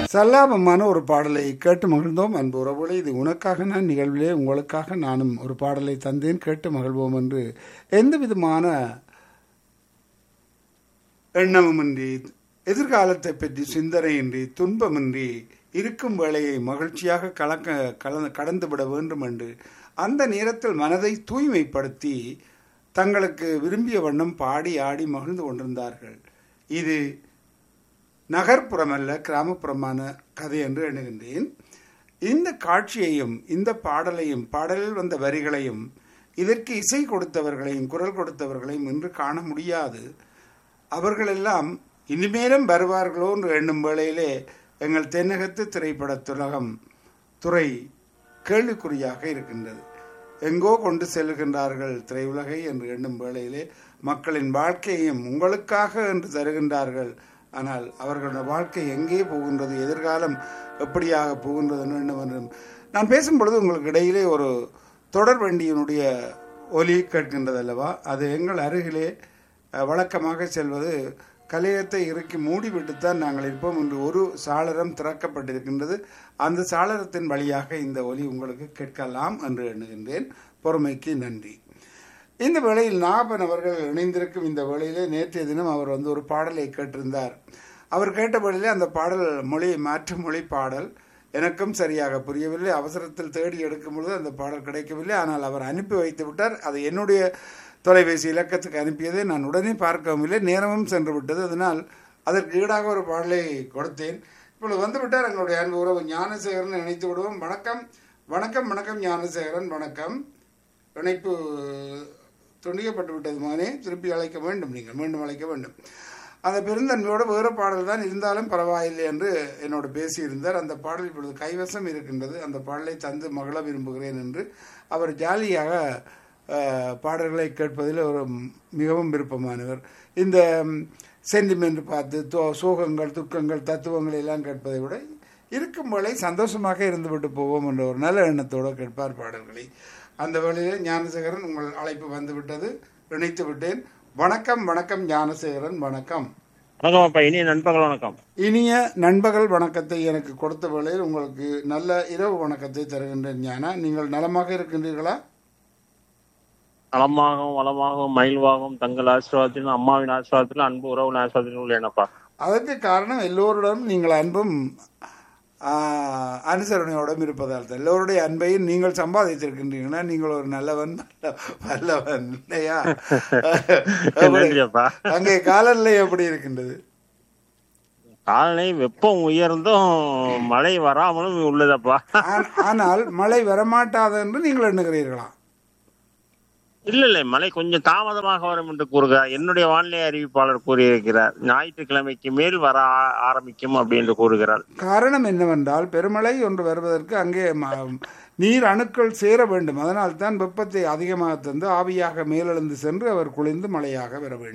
சல்லாபமான ஒரு பாடலை கேட்டு மகிழ்ந்தோம் அன்பு உறவுகளே இது உனக்காக நான் நிகழ்விலே உங்களுக்காக நானும் ஒரு பாடலை தந்தேன் கேட்டு மகிழ்வோம் என்று எந்த விதமான எண்ணமுமின்றி எதிர்காலத்தை பற்றி சிந்தனையின்றி துன்பமின்றி இருக்கும் வேளையை மகிழ்ச்சியாக கலக்க கலந்து கடந்துவிட வேண்டும் என்று அந்த நேரத்தில் மனதை தூய்மைப்படுத்தி தங்களுக்கு விரும்பிய வண்ணம் பாடி ஆடி மகிழ்ந்து கொண்டிருந்தார்கள் இது நகர்ப்புறமல்ல கிராமப்புறமான கதை என்று எண்ணுகின்றேன் இந்த காட்சியையும் இந்த பாடலையும் பாடலில் வந்த வரிகளையும் இதற்கு இசை கொடுத்தவர்களையும் குரல் கொடுத்தவர்களையும் இன்று காண முடியாது அவர்களெல்லாம் இனிமேலும் வருவார்களோ என்று எண்ணும் வேளையிலே எங்கள் தென்னகத்து திரைப்படத்துலகம் துறை கேள்விக்குறியாக இருக்கின்றது எங்கோ கொண்டு செல்கின்றார்கள் திரையுலகை என்று எண்ணும் வேளையிலே மக்களின் வாழ்க்கையையும் உங்களுக்காக என்று தருகின்றார்கள் ஆனால் அவர்களுடைய வாழ்க்கை எங்கே போகின்றது எதிர்காலம் எப்படியாக போகின்றது வேண்டும் நான் பேசும் பொழுது உங்களுக்கு இடையிலே ஒரு தொடர் வண்டியினுடைய ஒலி கேட்கின்றது அல்லவா அது எங்கள் அருகிலே வழக்கமாக செல்வது கலையத்தை இறுக்கி மூடிவிட்டுத்தான் நாங்கள் இருப்போம் என்று ஒரு சாளரம் திறக்கப்பட்டிருக்கின்றது அந்த சாளரத்தின் வழியாக இந்த ஒலி உங்களுக்கு கேட்கலாம் என்று எண்ணுகின்றேன் பொறுமைக்கு நன்றி இந்த வேளையில் நாபன் அவர்கள் இணைந்திருக்கும் இந்த வேளையிலே நேற்றைய தினம் அவர் வந்து ஒரு பாடலை கேட்டிருந்தார் அவர் கேட்ட வேளையிலே அந்த பாடல் மொழி மாற்று மொழி பாடல் எனக்கும் சரியாக புரியவில்லை அவசரத்தில் தேடி எடுக்கும் பொழுது அந்த பாடல் கிடைக்கவில்லை ஆனால் அவர் அனுப்பி வைத்து விட்டார் அது என்னுடைய தொலைபேசி இலக்கத்துக்கு அனுப்பியதை நான் உடனே பார்க்கவும் இல்லை நேரமும் சென்று விட்டது அதனால் அதற்கு ஈடாக ஒரு பாடலை கொடுத்தேன் இப்பொழுது வந்து விட்டார் எங்களுடைய அன்பு உறவு ஞானசேகரன் இணைத்து விடுவோம் வணக்கம் வணக்கம் வணக்கம் ஞானசேகரன் வணக்கம் இணைப்பு துண்டிக்கப்பட்டு விட்டது மகனே திருப்பி அழைக்க வேண்டும் நீங்கள் மீண்டும் அழைக்க வேண்டும் அந்த பெருந்தன்மையோட வேறு பாடல் தான் இருந்தாலும் பரவாயில்லை என்று என்னோடு பேசியிருந்தார் அந்த பாடல் இப்பொழுது கைவசம் இருக்கின்றது அந்த பாடலை தந்து மகள விரும்புகிறேன் என்று அவர் ஜாலியாக பாடல்களை கேட்பதில் ஒரு மிகவும் விருப்பமானவர் இந்த சென்டிமெண்ட் பார்த்து தோ சோகங்கள் துக்கங்கள் தத்துவங்கள் எல்லாம் கேட்பதை விட இருக்கும் வேளை சந்தோஷமாக இருந்துவிட்டு போவோம் என்ற ஒரு நல்ல எண்ணத்தோடு கேட்பார் பாடல்களை அந்த வேளையில் ஞானசேகரன் உங்கள் அழைப்பு வந்துவிட்டது இணைத்து விட்டேன் வணக்கம் வணக்கம் ஞானசேகரன் வணக்கம் வணக்கம் அப்பா இனிய நண்பர்கள் வணக்கம் இனிய நண்பகல் வணக்கத்தை எனக்கு கொடுத்த வேளையில் உங்களுக்கு நல்ல இரவு வணக்கத்தை தருகின்றேன் ஞானா நீங்கள் நலமாக இருக்கின்றீர்களா நலமாகவும் வளமாகவும் மயில்வாகவும் தங்கள் ஆசீர்வாதத்திலும் அம்மாவின் ஆசீர்வாதத்திலும் அன்பு உறவு ஆசீர்வாதத்திலும் உள்ளேனப்பா அதற்கு காரணம் எல்லோருடன் நீங்கள் அன்பும் அனுசரணையோடும் இருப்பதால் தான் எல்லோருடைய அன்பையும் நீங்கள் சம்பாதித்திருக்கின்றீங்கன்னா நீங்கள் ஒரு நல்லவன் வல்லவன் இல்லையா அங்கே காலநிலை எப்படி இருக்கின்றது காலநிலை வெப்பம் உயர்ந்தும் மழை வராமலும் உள்ளதப்பா ஆனால் மழை வரமாட்டாது என்று நீங்கள் எண்ணுகிறீர்களா இல்ல இல்ல மழை கொஞ்சம் தாமதமாக வரும் என்று கூறுகிறார் என்னுடைய வானிலை அறிவிப்பாளர் கூறியிருக்கிறார் ஞாயிற்றுக்கிழமைக்கு மேல் வர ஆரம்பிக்கும் அப்படி என்று கூறுகிறார் காரணம் என்னவென்றால் பெருமழை ஒன்று வருவதற்கு அங்கே நீர் அணுக்கள் சேர வேண்டும் அதனால் தான் வெப்பத்தை அதிகமாக தந்து ஆவியாக மேலெழுந்து சென்று அவர் குளிர்ந்து மழையாக வர வேண்டும்